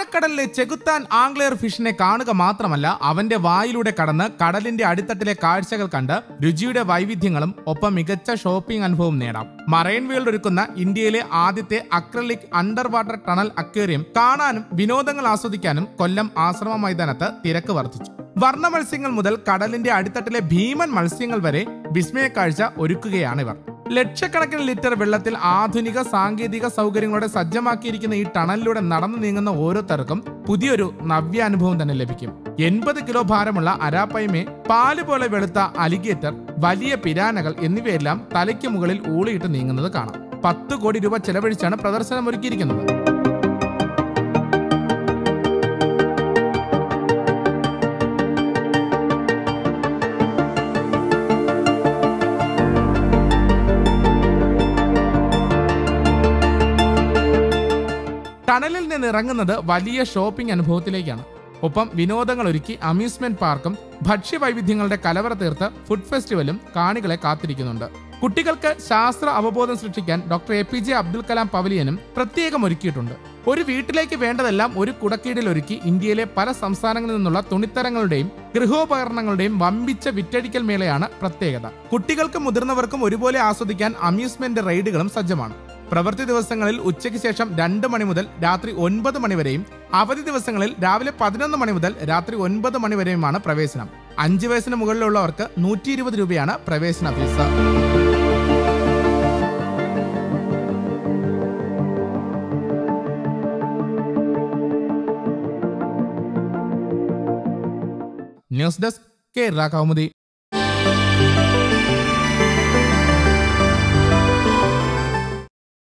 ആഴക്കടലിലെ ചെകുത്താൻ ആംഗ്ലെയർ ഫിഷിനെ കാണുക മാത്രമല്ല അവന്റെ വായിലൂടെ കടന്ന് കടലിന്റെ അടിത്തട്ടിലെ കാഴ്ചകൾ കണ്ട് രുചിയുടെ വൈവിധ്യങ്ങളും ഒപ്പം മികച്ച ഷോപ്പിംഗ് അനുഭവം നേടാം മറൈൻ വേൾഡ് ഒരുക്കുന്ന ഇന്ത്യയിലെ ആദ്യത്തെ acrylic under water tunnel aquarium കാണാനും വിനോദങ്ങൾ ആസ്വദിക്കാനും കൊല്ലം ആശ്രമ മൈതാനത്ത് തിരക്ക് വർദ്ധിച്ചു വർണ്ണ മത്സ്യങ്ങൾ മുതൽ കടലിന്റെ അടിത്തട്ടിലെ ഭീമൻ മത്സ്യങ്ങൾ വരെ വിസ്മയ കാഴ്ച ഒരുക്കുകയാണിവർ ലക്ഷക്കണക്കിന് ലിറ്റർ വെള്ളത്തിൽ ആധുനിക സാങ്കേതിക സൗകര്യങ്ങളോടെ സജ്ജമാക്കിയിരിക്കുന്ന ഈ ടണലിലൂടെ നടന്നു നീങ്ങുന്ന ഓരോരുത്തർക്കും പുതിയൊരു നവ്യാനുഭവം തന്നെ ലഭിക്കും എൺപത് കിലോ ഭാരമുള്ള അരാപ്പൈമെ പാല് പോലെ വെളുത്ത അലിഗേറ്റർ വലിയ പിരാനകൾ എന്നിവയെല്ലാം തലയ്ക്ക് മുകളിൽ ഊളിയിട്ട് നീങ്ങുന്നത് കാണാം പത്ത് കോടി രൂപ ചെലവഴിച്ചാണ് പ്രദർശനം ഒരുക്കിയിരിക്കുന്നത് ടണലിൽ നിന്ന് ഇറങ്ങുന്നത് വലിയ ഷോപ്പിംഗ് അനുഭവത്തിലേക്കാണ് ഒപ്പം വിനോദങ്ങൾ ഒരുക്കി അമ്യൂസ്മെന്റ് പാർക്കും ഭക്ഷ്യവൈവിധ്യങ്ങളുടെ കലവറ തീർത്ത് ഫുഡ് ഫെസ്റ്റിവലും കാണികളെ കാത്തിരിക്കുന്നുണ്ട് കുട്ടികൾക്ക് ശാസ്ത്ര അവബോധം സൃഷ്ടിക്കാൻ doctor A P J Abdul Kalam പവലിയനും പ്രത്യേകം ഒരുക്കിയിട്ടുണ്ട് ഒരു വീട്ടിലേക്ക് വേണ്ടതെല്ലാം ഒരു കുടക്കീടിൽ ഒരുക്കി ഇന്ത്യയിലെ പല സംസ്ഥാനങ്ങളിൽ നിന്നുള്ള തുണിത്തരങ്ങളുടെയും ഗൃഹോപകരണങ്ങളുടെയും വമ്പിച്ച വിറ്റഴിക്കൽ മേളയാണ് പ്രത്യേകത കുട്ടികൾക്കും മുതിർന്നവർക്കും ഒരുപോലെ ആസ്വദിക്കാൻ അമ്യൂസ്മെന്റ് റൈഡുകളും സജ്ജമാണ് പ്രവൃത്തി ദിവസങ്ങളിൽ ഉച്ചയ്ക്ക് ശേഷം രണ്ട് മണി മുതൽ രാത്രി ഒൻപത് മണി വരെയും അവധി ദിവസങ്ങളിൽ രാവിലെ പതിനൊന്ന് മണി മുതൽ രാത്രി ഒൻപത് മണി വരെയുമാണ് പ്രവേശനം അഞ്ച് വയസ്സിന് മുകളിലുള്ളവർക്ക് നൂറ്റി ഇരുപത് രൂപയാണ് പ്രവേശന fees news desk Kerala Kaumudi